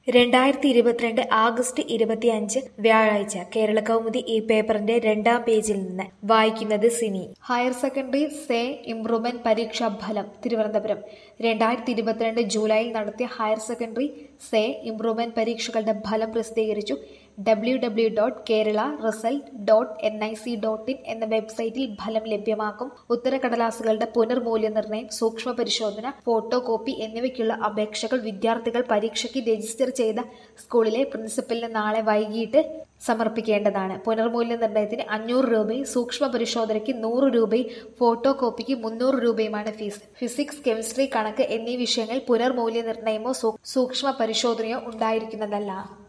രണ്ടായിരത്തി ഇരുപത്തിരണ്ട് ആഗസ്റ്റ് ഇരുപത്തിയഞ്ച് വ്യാഴാഴ്ച കേരള കൗമുദി ഈ പേപ്പറിന്റെ രണ്ടാം പേജിൽ നിന്ന് വായിക്കുന്നത് Sini higher secondary SAY improvement പരീക്ഷാ ഫലം തിരുവനന്തപുരം രണ്ടായിരത്തി ഇരുപത്തിരണ്ട് ജൂലൈയിൽ നടത്തിയ ഹയർ സെക്കൻഡറി സേ ഇംപ്രൂവ്മെന്റ് പരീക്ഷകളുടെ ഫലം പ്രസിദ്ധീകരിച്ചു W W dot Kerala result dot N I C dot in എന്ന വെബ്സൈറ്റിൽ ഫലം ലഭ്യമാക്കും ഉത്തരക്കടലാസുകളുടെ പുനർമൂല്യനിർണ്ണയം സൂക്ഷ്മ പരിശോധന ഫോട്ടോ കോപ്പി എന്നിവയ്ക്കുള്ള അപേക്ഷകൾ വിദ്യാർത്ഥികൾ പരീക്ഷയ്ക്ക് രജിസ്റ്റർ ചെയ്ത സ്കൂളിലെ പ്രിൻസിപ്പലിന് നാളെ വൈകിട്ട് സമർപ്പിക്കേണ്ടതാണ് പുനർമൂല്യനിർണ്ണയത്തിന് അഞ്ഞൂറ് രൂപയും സൂക്ഷ്മ പരിശോധനയ്ക്ക് നൂറ് രൂപയും ഫോട്ടോ കോപ്പിക്ക് മുന്നൂറ് രൂപയുമാണ് ഫീസ് ഫിസിക്സ് കെമിസ്ട്രി കണക്ക് എന്നീ വിഷയങ്ങളിൽ പുനർമൂല്യനിർണ്ണയമോ സൂക്ഷ്മ പരിശോധനയോ ഉണ്ടായിരിക്കുന്നതല്ല